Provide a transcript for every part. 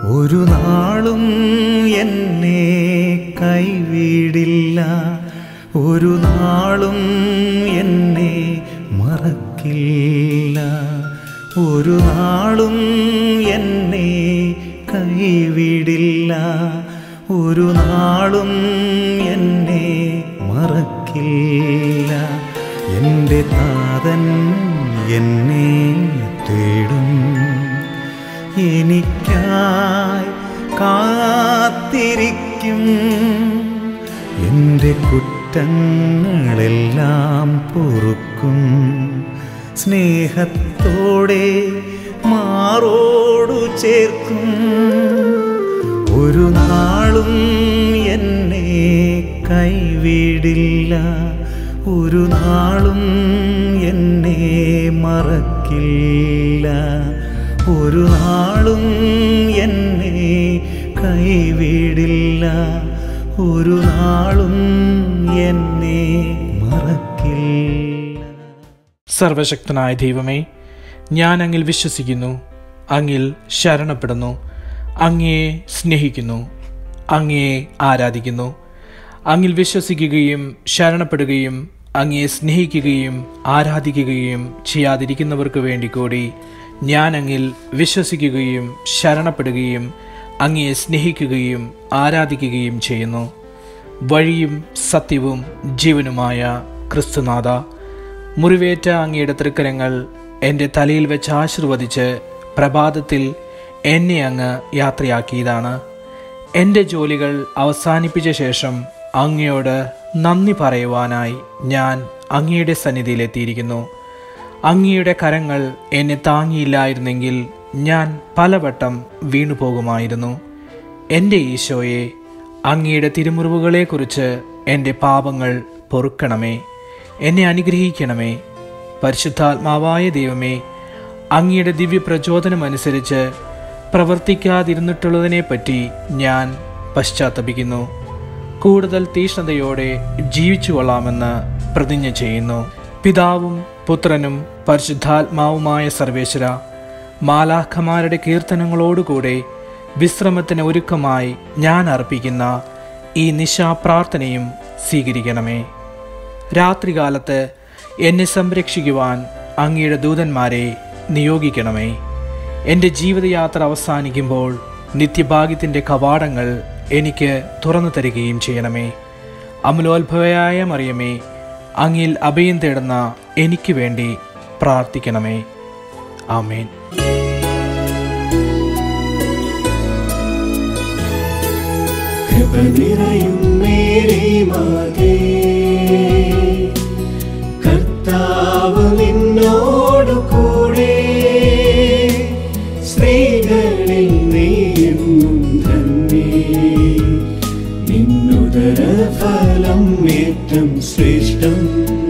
ഒരു നാളും എന്നെ കൈവിടില്ല ഒരു നാളും എന്നെ മറക്കില്ല ഒരു നാളും എന്നെ കൈവിടില്ല ഒരു നാളും എന്നെ മറക്കില്ല എൻ്റെ താതൻ എന്നെ തേടും എനിക്കായി കാത്തിരിക്കും എൻ്റെ കുറ്റങ്ങളെല്ലാം പൊറുക്കും സ്നേഹത്തോടെ മാറോടു ചേർക്കും ഒരു നാളും എന്നെ കൈവിടില്ല ഒരു നാളും എന്നെ മറക്കില്ല ഒരു നാളും എന്നെ കൈവിടില്ല ഒരു നാളും എന്നെ മറക്കില്ല സർവശക്തനായ ദൈവമേ ഞാൻ അങ്ങിൽ വിശ്വസിക്കുന്നു അങ്ങിൽ ശരണപ്പെടുന്നു അങ്ങയെ സ്നേഹിക്കുന്നു അങ്ങയെ ആരാധിക്കുന്നു അങ്ങിൽ വിശ്വസിക്കുകയും ശരണപ്പെടുകയും അങ്ങയെ സ്നേഹിക്കുകയും ആരാധിക്കുകയും ചെയ്യാതിരിക്കുന്നവർക്ക് വേണ്ടി കൂടി ഞാൻ അങ്ങിൽ വിശ്വസിക്കുകയും ശരണപ്പെടുകയും അങ്ങയെ സ്നേഹിക്കുകയും ആരാധിക്കുകയും ചെയ്യുന്നു വഴിയും സത്യവും ജീവനുമായ ക്രിസ്തുനാഥ മുറിവേറ്റ അങ്ങയുടെ തൃക്കരങ്ങൾ എൻ്റെ തലയിൽ വെച്ച് ആശീർവദിച്ച് പ്രഭാതത്തിൽ എന്നെ അങ്ങ് യാത്രയാക്കിയതാണ് എൻ്റെ ജോലികൾ അവസാനിപ്പിച്ച ശേഷം അങ്ങയോട് നന്ദി പറയുവാനായി ഞാൻ അങ്ങയുടെ സന്നിധിയിലെത്തിയിരിക്കുന്നു അങ്ങയുടെ കരങ്ങൾ എന്നെ താങ്ങിയില്ലായിരുന്നെങ്കിൽ ഞാൻ പലവട്ടം വീണുപോകുമായിരുന്നു എൻ്റെ ഈശോയെ അങ്ങയുടെ തിരുമുറിവുകളെക്കുറിച്ച് എൻ്റെ പാപങ്ങൾ പൊറുക്കണമേ എന്നെ അനുഗ്രഹിക്കണമേ പരിശുദ്ധാത്മാവായ ദൈവമേ അങ്ങയുടെ ദിവ്യ പ്രചോദനമനുസരിച്ച് പ്രവർത്തിക്കാതിരുന്നിട്ടുള്ളതിനെപ്പറ്റി ഞാൻ പശ്ചാത്തപിക്കുന്നു കൂടുതൽ തീഷ്ണതയോടെ ജീവിച്ചു കൊള്ളാമെന്ന് പ്രതിജ്ഞ ചെയ്യുന്നു പിതാവും പുത്രനും പരിശുദ്ധാത്മാവുമായ സർവേശ്വര മാലാഖമാരുടെ കീർത്തനങ്ങളോടുകൂടെ വിശ്രമത്തിന് ഒരുക്കമായി ഞാൻ അർപ്പിക്കുന്ന ഈ നിശാപ്രാർത്ഥനയും സ്വീകരിക്കണമേ രാത്രികാലത്ത് എന്നെ സംരക്ഷിക്കുവാൻ അങ്ങയുടെ ദൂതന്മാരെ നിയോഗിക്കണമേ എൻ്റെ ജീവിതയാത്ര അവസാനിക്കുമ്പോൾ നിത്യഭാഗ്യത്തിൻ്റെ കവാടങ്ങൾ എനിക്ക് തുറന്നു തരികയും ചെയ്യണമേ അമലോത്ഭവയായ മറിയമേ അങ്ങിൽ അഭയം തേടുന്ന എനിക്ക് വേണ്ടി പ്രാർത്ഥിക്കണമേ ആമേൻ കൃപ നിറയും മേരി മാതേ കർത്താവ് നിന്നോടു കൂടെ സ്ത്രീകളിൽ നീയെന്നും തന്നെ നിന്നുദര ഫലം ഏറ്റം ശ്രേഷ്ഠം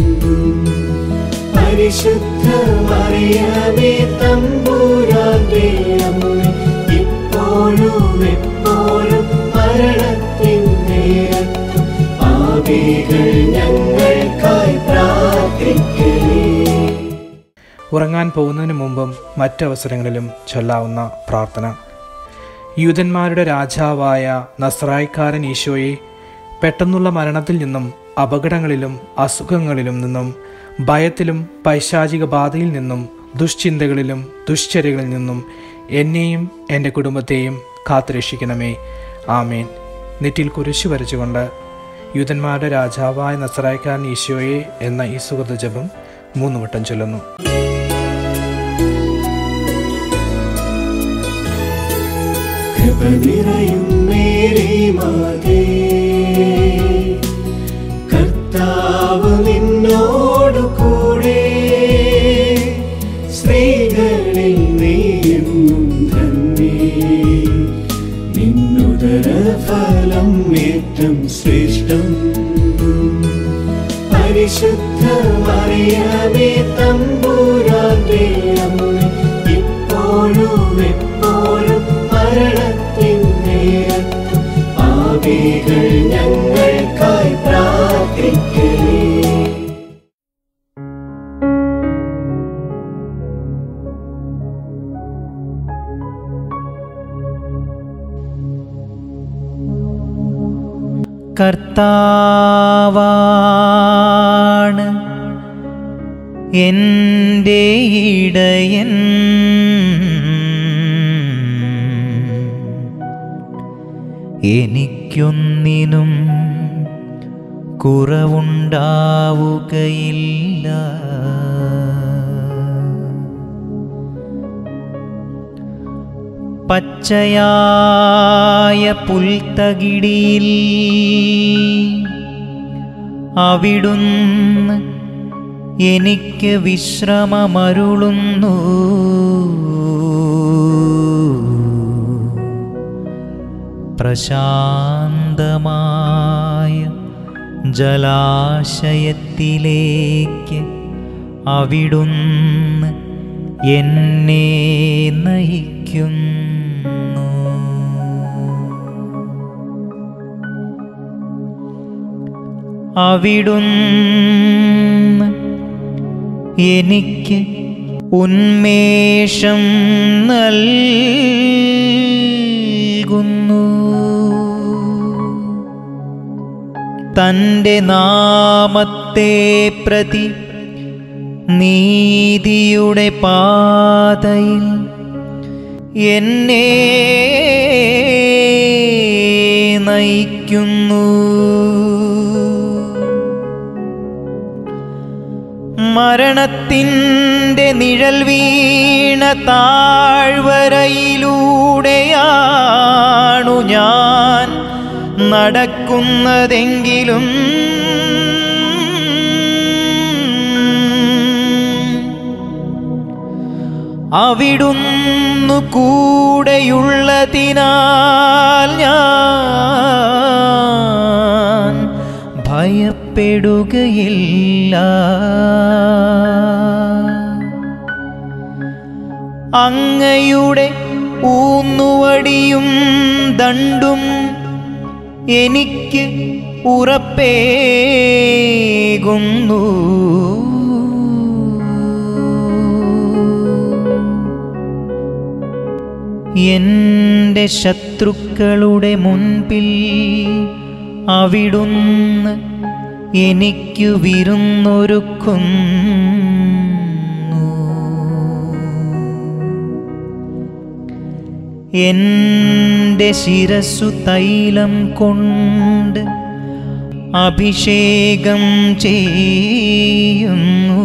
പരിശുദ്ധ മറിയമേ തമ്പുരാന്റെ അമ്മ ഇപ്പോഴും എപ്പോഴും മരണത്തിൻ നേരത്തും പാപികൾ ഞങ്ങൾക്കായി പ്രാർത്ഥിക്കണേ ഉറങ്ങാൻ പോകുന്നതിന് മുമ്പും മറ്റവസരങ്ങളിലും ചൊല്ലാവുന്ന പ്രാർത്ഥന യൂതന്മാരുടെ രാജാവായ നസ്രായിക്കാരൻ ഈശോയെ പെട്ടെന്നുള്ള മരണത്തിൽ നിന്നും അപകടങ്ങളിലും അസുഖങ്ങളിലും നിന്നും ഭയത്തിലും പൈശാചിക ബാധയിൽ നിന്നും ദുശ്ചിന്തകളിലും ദുശ്ചര്യകളിൽ നിന്നും എന്നെയും എൻ്റെ കുടുംബത്തെയും കാത്തുരക്ഷിക്കണമേ ആമേൻ നെറ്റിൽ കുരിശു വരച്ചുകൊണ്ട് യൂതന്മാരുടെ രാജാവായ നസറായിക്കാരൻ ഈശോയെ എന്ന ഈ സുഹൃത ജപം മൂന്ന് വട്ടം ചൊല്ലുന്നു കൃപ നിറയും മേരി മാതേ കർത്താവ് നിന്നോടു കൂടെ സ്ത്രീകളിൽ നീയെന്നും തന്നെ നിന്നുദര ഫലം ഏറ്റം ശ്രേഷ്ഠം പരിശുദ്ധ മറിയമേ തമ്പുരാന്റെ അമ്മ ഇപ്പോഴും എപ്പോഴും മരണത്തിൻ നേരത്തും പാപികൾ ഞങ്ങൾക്കായി പ്രാർത്ഥിക്കണേ കർത്താവാണ് എൻ്റെ ഇടയൻ എനിക്കൊന്നിനും കുറവുണ്ടാവുകയില്ല പച്ചയായ പുൽത്തകിടിയിൽ അവിടുന്ന് എനിക്ക് വിശ്രമമരുളുന്നു പ്രശാന്തമായ ജലാശയത്തിലേക്ക് അവിടുന്ന് എന്നെ നയിക്കുന്നു അവിടുന്ന് എനിക്ക് ഉന്മേഷം നൽകുന്നു തൻ്റെ നാമത്തെ പ്രതി നീതിയുടെ പാതയിൽ എന്നെ നയിക്കുന്നു മരണത്തിൻ്റെ നിഴൽ വീണ താഴ്വരയിലൂടെയാണു ഞാൻ നടക്കുന്നതെങ്കിലും അവിടുന്നു കൂടെയുള്ളതിനാൽ ഞാൻ ഭയപ്പെടുകയില്ല അങ്ങയുടെ ഊന്നുവടിയും ദണ്ടും എനിക്ക് ഉറപ്പേകുന്നു എൻ്റെ ശത്രുക്കളുടെ മുൻപിൽ അവിടുന്ന് എനിക്കു വിരുന്നൊരുക്കുന്നു എൻ്റെ ശിരസ്സു തൈലം കൊണ്ട് അഭിഷേകം ചെയ്യുന്നു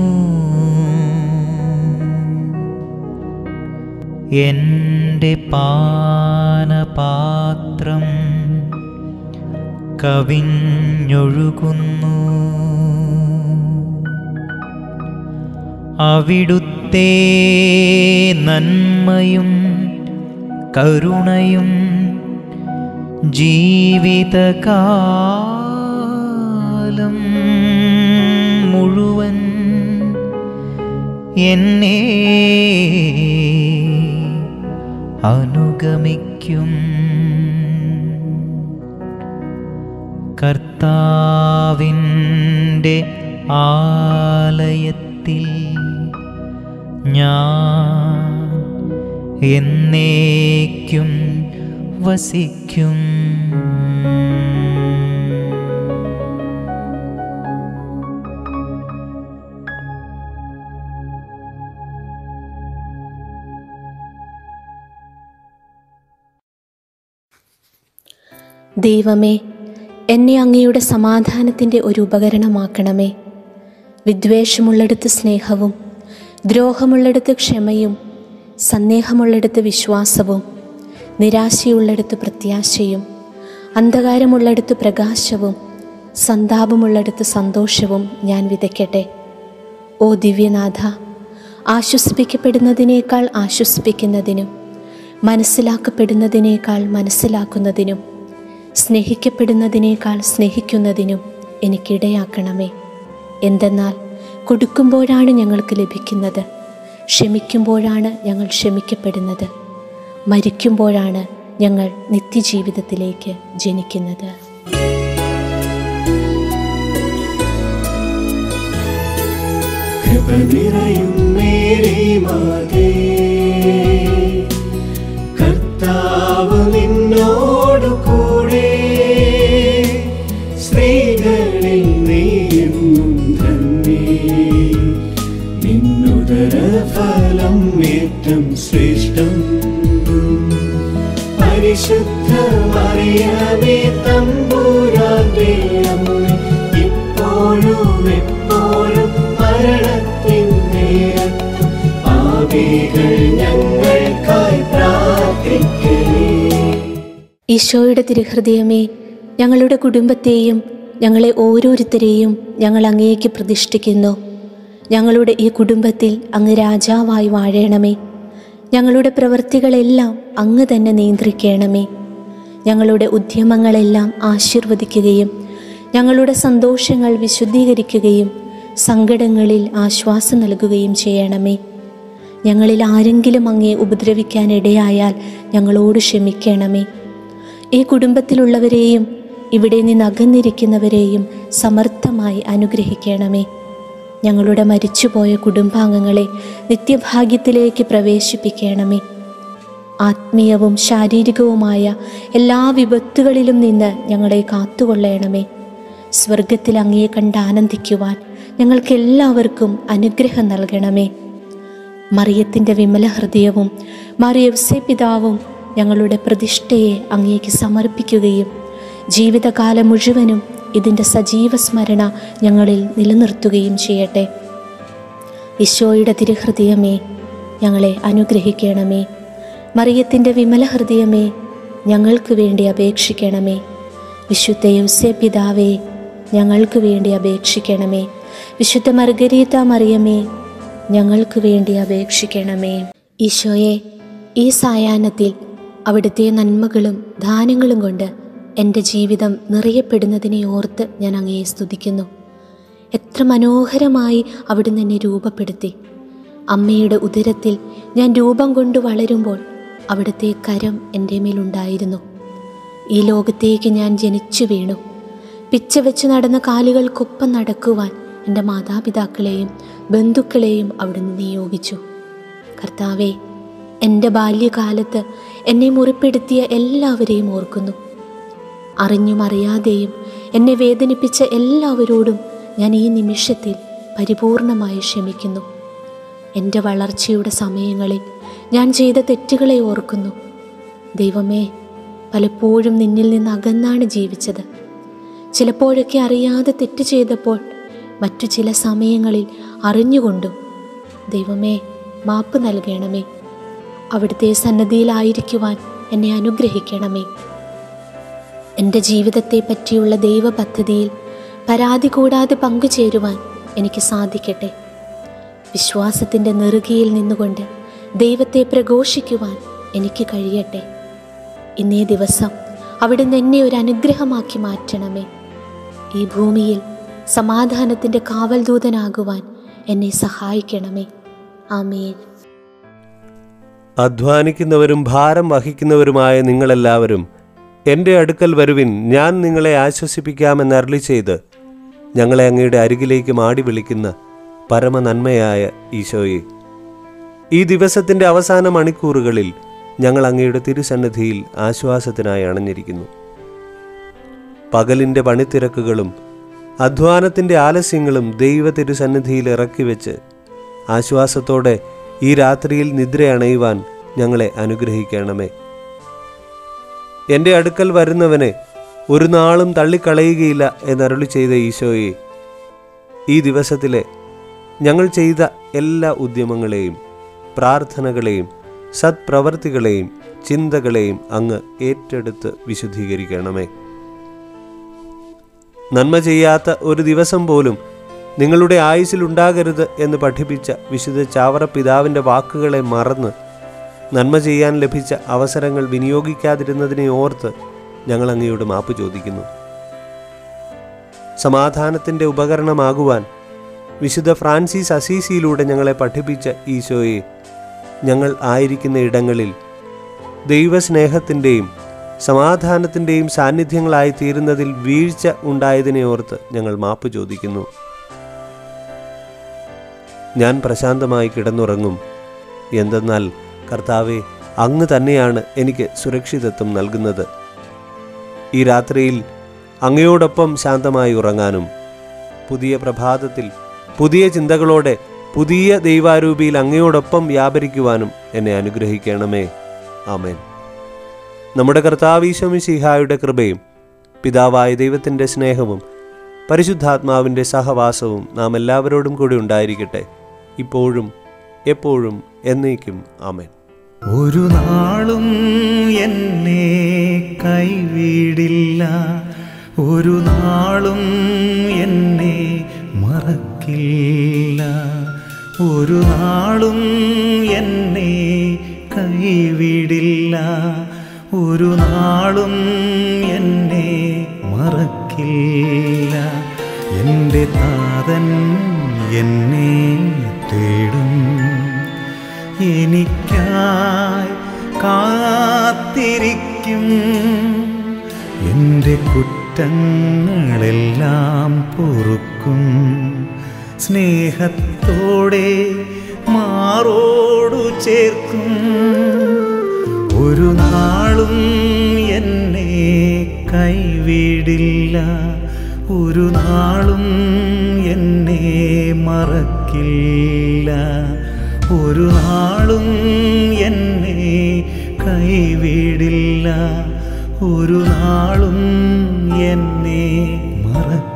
എൻ്റെ പാനപാത്രം കവിഞ്ഞൊഴുകുന്നു അവിടുത്തെ നന്മയും കരുണയും ജീവിതകാലം മുഴുവൻ എന്നെ അനുഗമിക്കും കർത്താവിൻ്റെ ആലയത്തിൽ ഞാൻ എന്നേക്കും വസിക്കും ദൈവമേ എന്നെ അങ്ങയുടെ സമാധാനത്തിൻ്റെ ഒരു ഉപകരണമാക്കണമേ വിദ്വേഷമുള്ളിടത്ത് സ്നേഹവും ദ്രോഹമുള്ളിടത്ത് ക്ഷമയും സന്ദേഹമുള്ളിടത്ത് വിശ്വാസവും നിരാശയുള്ളിടത്ത് പ്രത്യാശയും അന്ധകാരമുള്ളിടത്ത് പ്രകാശവും സന്താപമുള്ളിടത്ത് സന്തോഷവും ഞാൻ വിതയ്ക്കട്ടെ ഓ ദിവ്യനാഥ ആശ്വസിപ്പിക്കപ്പെടുന്നതിനേക്കാൾ ആശ്വസിപ്പിക്കുന്നതിനും മനസ്സിലാക്കപ്പെടുന്നതിനേക്കാൾ മനസ്സിലാക്കുന്നതിനും സ്നേഹിക്കപ്പെടുന്നതിനേക്കാൾ സ്നേഹിക്കുന്നതിനും എനിക്കിടയാക്കണമേ എന്തെന്നാൽ കൊടുക്കുമ്പോഴാണ് ഞങ്ങൾക്ക് ലഭിക്കുന്നത് ക്ഷമിക്കുമ്പോഴാണ് ഞങ്ങൾ ക്ഷമിക്കപ്പെടുന്നത് മരിക്കുമ്പോഴാണ് ഞങ്ങൾ നിത്യജീവിതത്തിലേക്ക് ജനിക്കുന്നത് കൃപ നിറയും മേരി മാതേ കർത്താവ് നിന്നോടു കൂടെ പുണ്യം ശ്രേഷ്ഠം പരിശുദ്ധ മറിയമേ തമ്പുരാന്റെ അമ്മ ഇപ്പോഴും എപ്പോഴും മരണത്തിൻ നേരത്തും പാപികൾ ഞങ്ങൾക്കായി പ്രാർത്ഥിക്കണേ ഈശോയുടെ തിരുഹൃദയമേ ഞങ്ങളുടെ കുടുംബത്തെയും ഞങ്ങളെ ഓരോരുത്തരെയും ഞങ്ങൾ അങ്ങേക്ക് പ്രതിഷ്ഠിക്കുന്നു ഞങ്ങളുടെ ഈ കുടുംബത്തിൽ അങ്ങ് രാജാവായി വാഴണമേ ഞങ്ങളുടെ പ്രവൃത്തികളെല്ലാം അങ്ങ് തന്നെ നിയന്ത്രിക്കണമേ ഞങ്ങളുടെ ഉദ്യമങ്ങളെല്ലാം ആശീർവദിക്കുകയും ഞങ്ങളുടെ സന്തോഷങ്ങൾ വിശുദ്ധീകരിക്കുകയും സങ്കടങ്ങളിൽ ആശ്വാസം നൽകുകയും ചെയ്യണമേ ഞങ്ങളിൽ ആരെങ്കിലും അങ്ങേ ഉപദ്രവിക്കാനിടയായാൽ ഞങ്ങളോട് ക്ഷമിക്കണമേ ഈ കുടുംബത്തിലുള്ളവരെയും ഇവിടെ നിന്ന് അകന്നിരിക്കുന്നവരെയും സമർത്ഥമായി അനുഗ്രഹിക്കണമേ ഞങ്ങളുടെ മരിച്ചുപോയ കുടുംബാംഗങ്ങളെ നിത്യഭാഗ്യത്തിലേക്ക് പ്രവേശിപ്പിക്കണമേ ആത്മീയവും ശാരീരികവുമായ എല്ലാ വിപത്തുകളിലും നിന്ന് ഞങ്ങളെ കാത്തുകൊള്ളണമേ സ്വർഗത്തിൽ അങ്ങയെ കണ്ട് ആനന്ദിക്കുവാൻ ഞങ്ങൾക്കെല്ലാവർക്കും അനുഗ്രഹം നൽകണമേ മറിയത്തിൻ്റെ വിമല ഹൃദയവും മറിയവ്സെ പിതാവും ഞങ്ങളുടെ പ്രതിഷ്ഠയെ അങ്ങേക്ക് സമർപ്പിക്കുകയും ജീവിതകാലം മുഴുവനും ഇതിൻ്റെ സജീവ സ്മരണ ഞങ്ങളിൽ നിലനിർത്തുകയും ചെയ്യട്ടെ ഈശോയുടെ തിരുഹൃദയമേ ഞങ്ങളെ അനുഗ്രഹിക്കണമേ മറിയത്തിൻ്റെ വിമല ഹൃദയമേ ഞങ്ങൾക്ക് വേണ്ടി അപേക്ഷിക്കണമേ വിശുദ്ധ യൗസേ പിതാവേ ഞങ്ങൾക്ക് വേണ്ടി അപേക്ഷിക്കണമേ വിശുദ്ധ മർഗരീത മറിയമേ ഞങ്ങൾക്ക് വേണ്ടി അപേക്ഷിക്കണമേ ഈശോയെ ഈ സായാഹ്നത്തിൽ അവിടുത്തെ നന്മകളും ദാനങ്ങളും കൊണ്ട് എൻ്റെ ജീവിതം നിറയപ്പെടുന്നതിനെ ഓർത്ത് ഞാൻ അങ്ങയെ സ്തുതിക്കുന്നു എത്ര മനോഹരമായി അവിടുന്ന് എന്നെ രൂപപ്പെടുത്തി അമ്മയുടെ ഉദരത്തിൽ ഞാൻ രൂപം കൊണ്ട് വളരുമ്പോൾ അവിടുത്തെ കരം എൻ്റെ മേലുണ്ടായിരുന്നു ഈ ലോകത്തേക്ക് ഞാൻ ജനിച്ചു വീണു പിച്ച വെച്ച് നടന്ന കാലുകൾക്കൊപ്പം നടക്കുവാൻ എൻ്റെ മാതാപിതാക്കളെയും ബന്ധുക്കളെയും അവിടുന്ന് നിയോഗിച്ചു കർത്താവെ എൻ്റെ ബാല്യകാലത്ത് എന്നെ മുറിപ്പെടുത്തിയ എല്ലാവരെയും ഓർക്കുന്നു അറിഞ്ഞും അറിയാതെയും എന്നെ വേദനിപ്പിച്ച എല്ലാവരോടും ഞാൻ ഈ നിമിഷത്തിൽ പരിപൂർണമായി ക്ഷമിക്കുന്നു എൻ്റെ വളർച്ചയുടെ സമയങ്ങളിൽ ഞാൻ ചെയ്ത തെറ്റുകളെ ഓർക്കുന്നു ദൈവമേ പലപ്പോഴും നിന്നിൽ നിന്ന് അകന്നാണ് ജീവിച്ചത് ചിലപ്പോഴൊക്കെ അറിയാതെ തെറ്റ് ചെയ്തപ്പോൾ മറ്റു ചില സമയങ്ങളിൽ അറിഞ്ഞുകൊണ്ടും ദൈവമേ മാപ്പ് നൽകണമേ അവിടുത്തെ സന്നദ്ധിയിലായിരിക്കുവാൻ എന്നെ അനുഗ്രഹിക്കണമേ എൻ്റെ ജീവിതത്തെ പറ്റിയുള്ള ദൈവ പദ്ധതിയിൽ പരാതി കൂടാതെ പങ്കുചേരുവാൻ എനിക്ക് സാധിക്കട്ടെ വിശ്വാസത്തിൻ്റെ നെറുകയിൽ നിന്നുകൊണ്ട് ദൈവത്തെ പ്രഘോഷിക്കുവാൻ എനിക്ക് കഴിയട്ടെ ഇന്നേ ദിവസം അവിടുന്ന് എന്നെ ഒരു അനുഗ്രഹമാക്കി മാറ്റണമേ ഈ ഭൂമിയിൽ സമാധാനത്തിൻ്റെ കാവൽദൂതനാകുവാൻ എന്നെ സഹായിക്കണമേ ആമേൻ അധ്വാനിക്കുന്നവരും ഭാരം വഹിക്കുന്നവരുമായ നിങ്ങളെല്ലാവരും എൻ്റെ അടുക്കൽ വരുവിൻ ഞാൻ നിങ്ങളെ ആശ്വസിപ്പിക്കാമെന്ന് അരളി ചെയ്ത് ഞങ്ങളെ അങ്ങയുടെ അരികിലേക്ക് മാടി വിളിക്കുന്ന പരമനന്മയായ ഈശോയെ ഈ ദിവസത്തിൻ്റെ അവസാന മണിക്കൂറുകളിൽ ഞങ്ങൾ അങ്ങയുടെ തിരുസന്നിധിയിൽ ആശ്വാസത്തിനായി അണഞ്ഞിരിക്കുന്നു പകലിൻ്റെ പണിത്തിരക്കുകളും അധ്വാനത്തിൻ്റെ ആലസ്യങ്ങളും ദൈവ തിരുസന്നിധിയിൽ ഇറക്കി വെച്ച് ആശ്വാസത്തോടെ ഈ രാത്രിയിൽ നിദ്രയണയുവാൻ ഞങ്ങളെ അനുഗ്രഹിക്കണമേ എൻ്റെ അടുക്കൽ വരുന്നവനെ ഒരു നാളും തള്ളിക്കളയുകയില്ല എന്നരുളി ചെയ്ത ഈശോയെ ഈ ദിവസത്തിലെ ഞങ്ങൾ ചെയ്ത എല്ലാ ഉദ്യമങ്ങളെയും പ്രാർത്ഥനകളെയും സത്പ്രവർത്തികളെയും ചിന്തകളെയും അങ്ങ് ഏറ്റെടുത്ത് വിശുദ്ധീകരിക്കണമേ നന്മ ചെയ്യാത്ത ഒരു ദിവസം പോലും നിങ്ങളുടെ ആയുസ്സിലുണ്ടാകരുത് എന്ന് പഠിപ്പിച്ച വിശുദ്ധ ചാവറ പിതാവിൻ്റെ വാക്കുകളെ മറന്ന് നന്മ ചെയ്യാൻ ലഭിച്ച അവസരങ്ങൾ വിനിയോഗിക്കാതിരുന്നതിനെ ഓർത്ത് ഞങ്ങൾ അങ്ങയോട് മാപ്പ് ചോദിക്കുന്നു സമാധാനത്തിൻ്റെ ഉപകരണമാകുവാൻ വിശുദ്ധ ഫ്രാൻസിസ് അസീസിയിലൂടെ ഞങ്ങളെ പഠിപ്പിച്ച ഈശോയെ ഞങ്ങൾ ആയിരിക്കുന്ന ഇടങ്ങളിൽ ദൈവസ്നേഹത്തിൻ്റെയും സമാധാനത്തിൻ്റെയും സാന്നിധ്യങ്ങളായി തീരുന്നതിൽ വീഴ്ച ഉണ്ടായതിനെ ഓർത്ത് ഞങ്ങൾ മാപ്പ് ചോദിക്കുന്നു ഞാൻ പ്രശാന്തമായി കിടന്നുറങ്ങും എന്തെന്നാൽ കർത്താവെ അങ്ങ് തന്നെയാണ് എനിക്ക് സുരക്ഷിതത്വം നൽകുന്നത് ഈ രാത്രിയിൽ അങ്ങയോടൊപ്പം ശാന്തമായി ഉറങ്ങാനും പുതിയ പ്രഭാതത്തിൽ പുതിയ ചിന്തകളോടെ പുതിയ ദൈവാരൂപിയിൽ അങ്ങയോടൊപ്പം വ്യാപരിക്കുവാനും എന്നെ അനുഗ്രഹിക്കണമേ ആമേൻ നമ്മുടെ കർത്താവീശമിശിഹായുടെ കൃപയും പിതാവായ ദൈവത്തിൻ്റെ സ്നേഹവും പരിശുദ്ധാത്മാവിൻ്റെ സഹവാസവും നാം എല്ലാവരോടും കൂടി ഉണ്ടായിരിക്കട്ടെ ഇപ്പോഴും എപ്പോഴും എന്നേക്കും ആമേൻ ഒരു നാളും എന്നെ കൈവിടില്ല ഒരു നാളും എന്നെ മറക്കില്ല ഒരു നാളും എന്നെ കൈവിടില്ല ഒരു നാളും എന്നെ മറക്കില്ല എൻ്റെ താതൻ എന്നെ തേടും എനിക്കായി കാത്തിരിക്കും എൻ്റെ കുറ്റങ്ങളെല്ലാം പൊറുക്കും സ്നേഹത്തോടെ മാറോടു ചേർക്കും ഒരു നാളും എന്നെ കൈവിടില്ല ഒരു നാളും എന്നെ മറക്കില്ല ഒരു നാളും എന്നെ കൈവിടില്ല ഒരു നാളും എന്നെ മറക്കില്ല